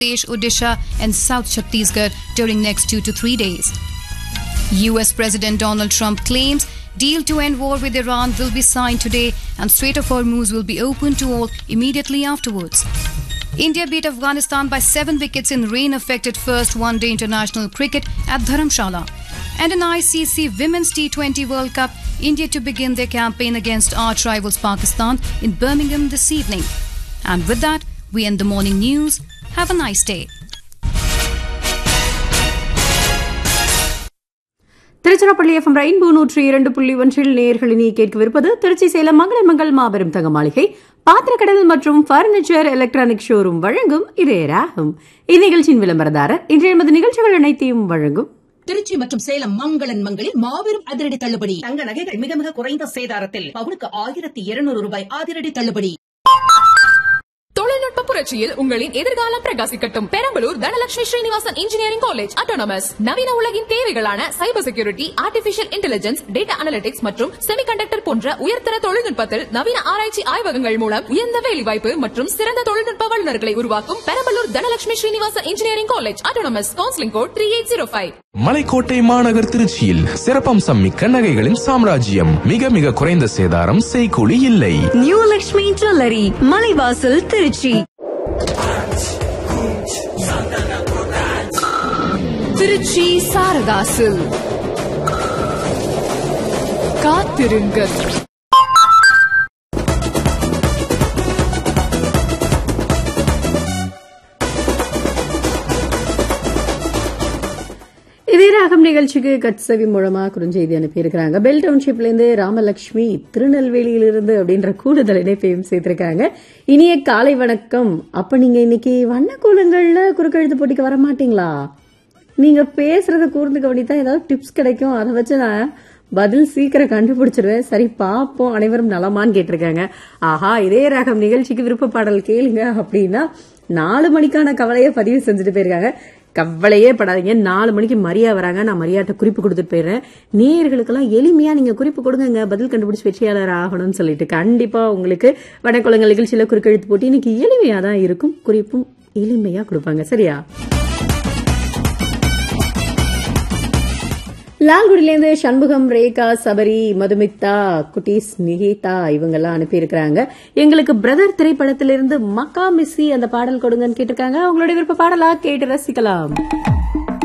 Pradesh, Odisha, and South Chhattisgarh during next two to three days. US President Donald Trump claims deal to end war with Iran will be signed today and Strait of Hormuz will be open to all immediately afterwards. India beat Afghanistan by seven wickets in rain-affected first one-day international cricket at Dharamshala. And in ICC Women's T20 World Cup, India to begin their campaign against arch rivals Pakistan in Birmingham this evening. And with that, we end the morning news. Have a nice day. Tiruchirappalli FM rainbow நூற்றி இரண்டு புள்ளி ஒன்றில் நேர்களினி கேட்கவிருப்பது திருச்சி சேலம் மங்கள மங்கள் மாபெரும் தங்க மாளிகை பாத்திரக்கடல் மற்றும் பர்னிச்சர் எலக்ட்ரானிக் ஷோரூம் வழங்கும் இதே ராகும் இந்நிகழ்ச்சியின் விளம்பரதாரர் இன்றைய எமது நிகழ்ச்சிகள் அனைத்தையும் வழங்கும் திருச்சி மற்றும் சேலம் மங்களன் மங்களில் மாபெரும் அதிரடி தள்ளுபடி தங்க நகைகள் மிக மிக குறைந்த சேதாரத்தில் பவுனுக்கு ஆயிரத்தி இருநூறு ரூபாய் அதிரடி தள்ளுபடி தொழில்நுட்ப புரட்சியில் உங்களின் எதிர்காலம் பிரகாசிக்கட்டும் Perambalur Dhanalakshmi Srinivasan engineering college autonomous நவீன உலகின் தேவைகளான cyber security artificial intelligence data analytics மற்றும் செமிகண்டக்டர் போன்ற உயர்தர தொழில்நுட்பத்தில் நவீன ஆராய்ச்சி ஆய்வகங்கள் மூலம் உயர்ந்த வேலைவாய்ப்பு மற்றும் சிறந்த தொழில்நுட்ப வல்லுநர்களை உருவாக்கும் Perambalur Dhanalakshmi Srinivasan engineering college autonomous counselling code three eight zero five Malaikottai மாநகர் திருச்சியில் சிறப்பம்சம் மிக்க நகைகளின் சாம்ராஜ்யம் மிக மிக குறைந்த சேதாரம் செய்கூலி இல்லை நியூ லக்ஷ்மி ஜுவல்லரி மலைவாசல் திருச்சி திருச்சி சாரதாசில் காத்திருங்கள் இதே ராகம் நிகழ்ச்சிக்கு கட்சவி மூலமா குறுஞ்செய்தி அனுப்பியிருக்கிறாங்க பெல் டவுன்ஷிப்ல இருந்து ராமலட்சுமி திருநெல்வேலியிலிருந்து அப்படின்ற கூடுதல் இணைப்பையும் சேர்த்திருக்காங்க இனிய காலை வணக்கம் அப்ப நீங்க இன்னைக்கு வண்ண கோலங்கள்ல குறுக்கெழுத்து போட்டிக்கு வர மாட்டீங்களா நீங்க பேசுறத கூர்ந்து கவனித்தா ஏதாவது டிப்ஸ் கிடைக்கும் அதை வச்சு நான் பதில் சீக்கிரம் கண்டுபிடிச்சிருவேன் சரி பாப்போம் அனைவரும் நலமான்னு கேட்டிருக்காங்க ஆஹா இதே ராகம் நிகழ்ச்சிக்கு விருப்ப பாடல் கேளுங்க அப்படின்னா நாலு மணிக்கான கவலையை பதிவு செஞ்சுட்டு போயிருக்காங்க கவலையே படாதீங்க நாலு மணிக்கு மரியா வராங்க நான் மரியாதை குறிப்பு கொடுத்துட்டு போயிடுறேன் நேயர்களுக்கெல்லாம் எளிமையா நீங்க குறிப்பு கொடுங்க பதில் கண்டுபிடிச்சு வெற்றியாளர் ஆகணும்னு சொல்லிட்டு கண்டிப்பா உங்களுக்கு வடக்குளங்கள் நிகழ்ச்சியில குறுக்கெழுத்து போட்டி இன்னைக்கு எளிமையா தான் இருக்கும் குறிப்பும் எளிமையா கொடுப்பாங்க சரியா லால்குடியிலேருந்து சண்முகம் ரேகா சபரி மதுமிதா குட்டீஸ் நிகிதா இவங்கெல்லாம் அனுப்பியிருக்கிறாங்க எங்களுக்கு பிரதர் திரைப்படத்திலிருந்து மக்கா மிஸ்ஸி அந்த பாடல் கொடுங்கன்னு கேட்டிருக்காங்க அவங்களுடைய விருப்ப பாடலா கேட்டு ரசிக்கலாம்